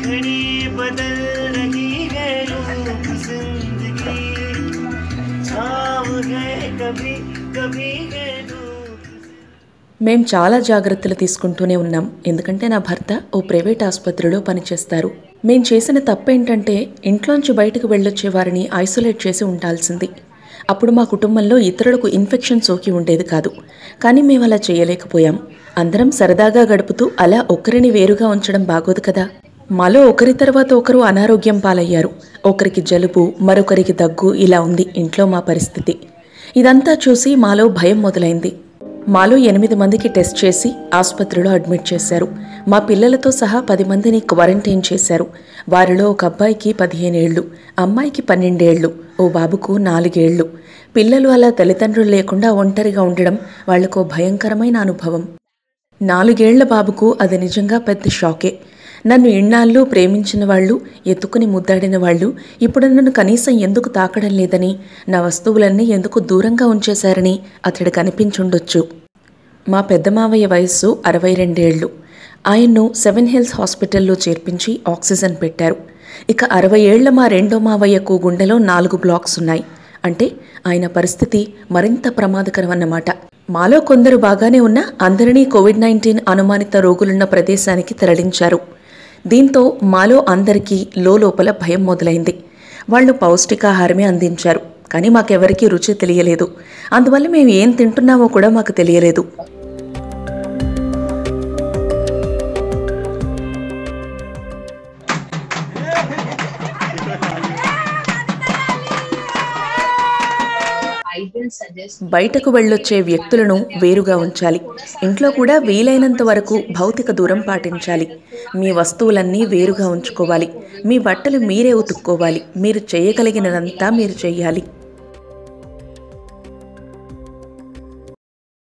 घड़ी बदल रही है रूप जिंदगी छाव है कभी कभी है धूप మేం చాలా జాగ్రత్తలు తీసుకుంటూనే ఉన్నాం ఎందుకంటే నా భర్త ఓ ప్రైవేట్ ఆసుపత్రిలో పనిచేస్తారు మేం చేసిన తప్పేంటంటే ఇంట్లోంచి బయటకు వెళ్ళొచ్చే వారిని ఐసోలేట్ చేసి ఉండాల్సింది అప్పుడు మా కుటుంబంలో ఇతరులకు ఇన్ఫెక్షన్ సోకి ఉండేది కాదు కానీ మేము అలా చేయలేకపోయాం అందరం సరదాగా గడుపుతూ అలా ఒకరిని వేరుగా ఉంచడం బాగోదు కదా మాలో ఒకరి తర్వాత ఒకరు అనారోగ్యం పాలయ్యారు ఒకరికి జలుబు మరొకరికి దగ్గు ఇలా ఉంది ఇంట్లో మా పరిస్థితి ఇదంతా చూసి మాలో భయం మొదలైంది మాలో ఎనిమిది మందికి టెస్ట్ చేసి ఆసుపత్రిలో అడ్మిట్ చేశారు మా పిల్లలతో సహా పది మందిని క్వారంటైన్ చేశారు వారిలో ఒక అబ్బాయికి పదిహేనేళ్లు అమ్మాయికి పన్నెండేళ్లు ఓ బాబుకు నాలుగేళ్లు పిల్లలు అలా తల్లిదండ్రులు లేకుండా ఒంటరిగా ఉండడం వాళ్లకు భయంకరమైన అనుభవం నాలుగేళ్ల బాబుకు అది నిజంగా పెద్ద షాకే నన్ను ఇన్నాళ్ళు ప్రేమించిన వాళ్ళు ఎత్తుకుని ముద్దాడిన వాళ్ళు ఇప్పుడు నన్ను కనీసం ఎందుకు తాకడం లేదని నా వస్తువులన్నీ ఎందుకు దూరంగా ఉంచేశారని అతడికి అనిపించుండొచ్చు మా పెద్ద మావయ్య వయస్సు అరవై రెండేళ్లు ఆయన్ను సెవెన్ హిల్స్ హాస్పిటల్లో చేర్పించి ఆక్సిజన్ పెట్టారు ఇక అరవై ఏళ్ల మా రెండో మావయ్యకు గుండెలో నాలుగు బ్లాక్స్ ఉన్నాయి అంటే ఆయన పరిస్థితి మరింత ప్రమాదకరం అన్నమాట మాలో కొందరు బాగానే ఉన్నా అందరినీ కోవిడ్ నైన్టీన్ అనుమానిత రోగులున్న ప్రదేశానికి తరలించారు దీంతో మాలో అందరికీ లోపల భయం మొదలైంది వాళ్ళు పౌష్టికాహారమే అందించారు కానీ మాకెవరికీ రుచి తెలియలేదు అందువల్ల మేము ఏం తింటున్నామో కూడా మాకు తెలియలేదు I will suggest బయటకు వెళ్ళొచ్చే వ్యక్తులను వేరుగా ఉంచాలి ఇంట్లో కూడా వీలైనంత వరకు భౌతిక దూరం పాటించాలి మీ వస్తువులన్నీ వేరుగా ఉంచుకోవాలి మీ బట్టలు మీరే ఉతుక్కోవాలి మీరు చేయగలిగినదంతా మీరు చేయాలి